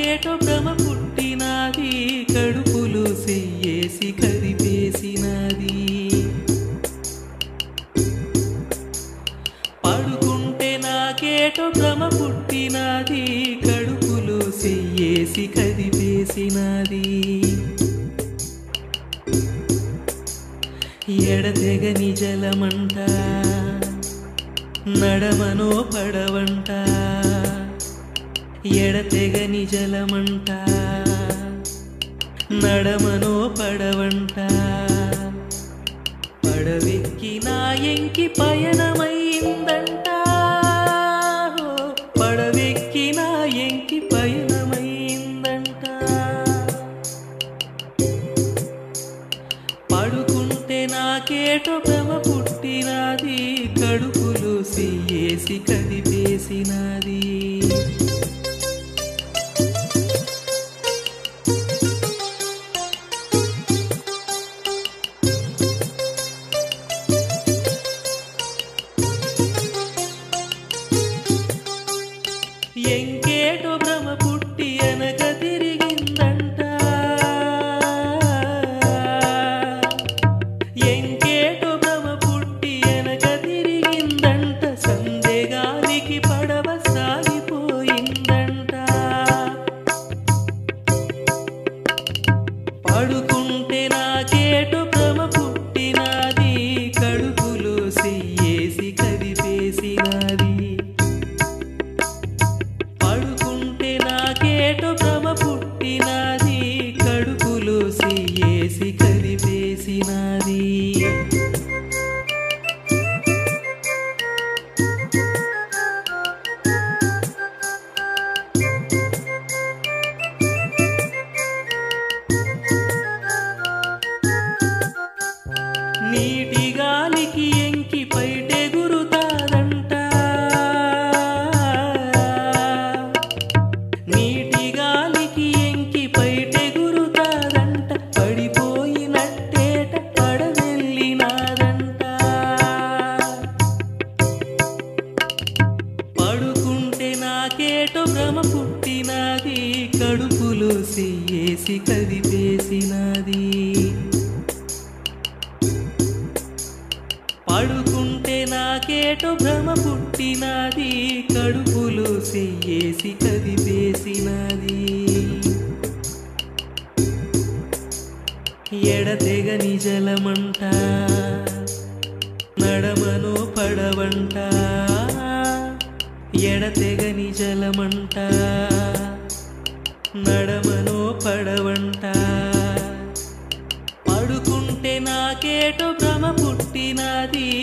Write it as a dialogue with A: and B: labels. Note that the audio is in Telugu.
A: నాకేటో భ్రమ పుట్టినాది కడుపులు చెయ్యేసి కదిపేసినది పడుకుంటే నాకేటో భ్రమ పుట్టినాది కడుపులు చెయ్యేసి కదిపేసినది ఎడతెగని జలమంట నడమనో పడవంట ఎడతెగని జలమంట నడమనో పడవంట పడవెక్కి నా ఎంకి పయనమైందంట హో, పడవెక్కి నా ఎంకి పయనమైందంట పడుకుంటే నాకేటో భ్రమ పుట్టినది కడుపులు సియ్యేసి కదిపేసినది ఎంకేటో భ్రమ పుట్టి అనక తిరిగిందంట ఎంకేటో భ్రమ పుట్టి అనక తిరిగిందంట సందేగానికి పడవ సాగిపోయిందంట పడుకుంటే నాకేటో భ్రమ పుట్టినది కడుపులో చెయ్యేసి కదిపేసినది పడుకుంటే నాకేటో భ్రమ పుట్టినది కడుపులో చెయ్యేసి కదిపేసినది నీటి గాలికి ఎంకి పైటె గురుతాదంట నీటి గాలికి ఎంకి పైటె గురుతాదంట పడిపోయినట్టేట పడవెళ్ళినాదంట పడుకుంటే నాకేటో భ్రమ పుట్టినది కడుపులో చెయ్యేసి కదిపేసినది పడుకుంటే నాకేటో భ్రమ పుట్టినది కడుపులో చెయ్యేసి కదిపేసినది ఎడతెగని జలమంట నడమనో పడవంట ఎడతెగని జలమంట నడమనో పడవంట పడుకుంటే నాకేటో భ్రమ పుట్టినది